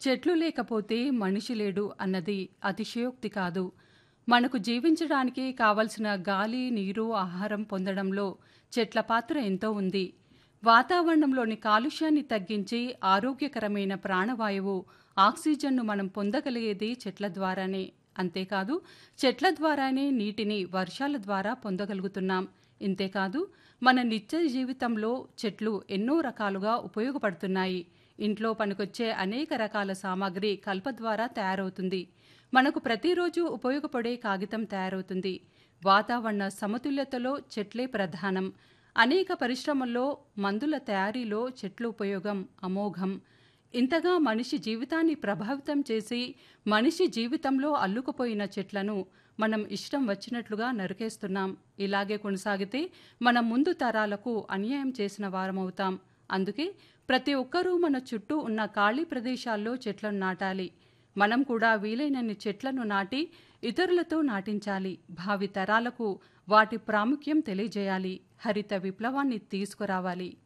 చెట్లు లేకపోతే మనిషి లేడు అన్నది అతిశయోక్తి కాదు మనకు జీవించడానికి కావలసిన గాలి నీరు ఆహారం పొందడంలో చెట్ల పాత్ర ఎంతో ఉంది వాతావరణంలోని కాలుష్యాన్ని తగ్గించి ఆరోగ్యకరమైన ప్రాణవాయువు ఆక్సిజన్ను మనం పొందగలిగేది చెట్ల ద్వారానే అంతేకాదు చెట్ల ద్వారానే నీటిని వర్షాల ద్వారా పొందగలుగుతున్నాం ఇంతేకాదు మన నిత్య జీవితంలో చెట్లు ఎన్నో రకాలుగా ఉపయోగపడుతున్నాయి ఇంట్లో పనికొచ్చే అనేక రకాల సామాగ్రి కల్ప ద్వారా తయారవుతుంది మనకు ప్రతిరోజు ఉపయోగపడే కాగితం తయారవుతుంది వాతావరణ సమతుల్యతలో చెట్లే ప్రధానం అనేక పరిశ్రమల్లో మందుల తయారీలో చెట్ల ఉపయోగం అమోఘం ఇంతగా మనిషి జీవితాన్ని ప్రభావితం చేసి మనిషి జీవితంలో అల్లుకుపోయిన చెట్లను మనం ఇష్టం వచ్చినట్లుగా నరికేస్తున్నాం ఇలాగే కొనసాగితే మన ముందు తరాలకు అన్యాయం చేసిన వారమవుతాం అందుకే ప్రతి ఒక్కరూ మన చుట్టూ ఉన్న ఖాళీ ప్రదేశాల్లో చెట్లను నాటాలి మనం కూడా వీలైనన్ని చెట్లను నాటి ఇతరులతో నాటించాలి భావి తరాలకు వాటి ప్రాముఖ్యం తెలియజేయాలి హరిత విప్లవాన్ని తీసుకురావాలి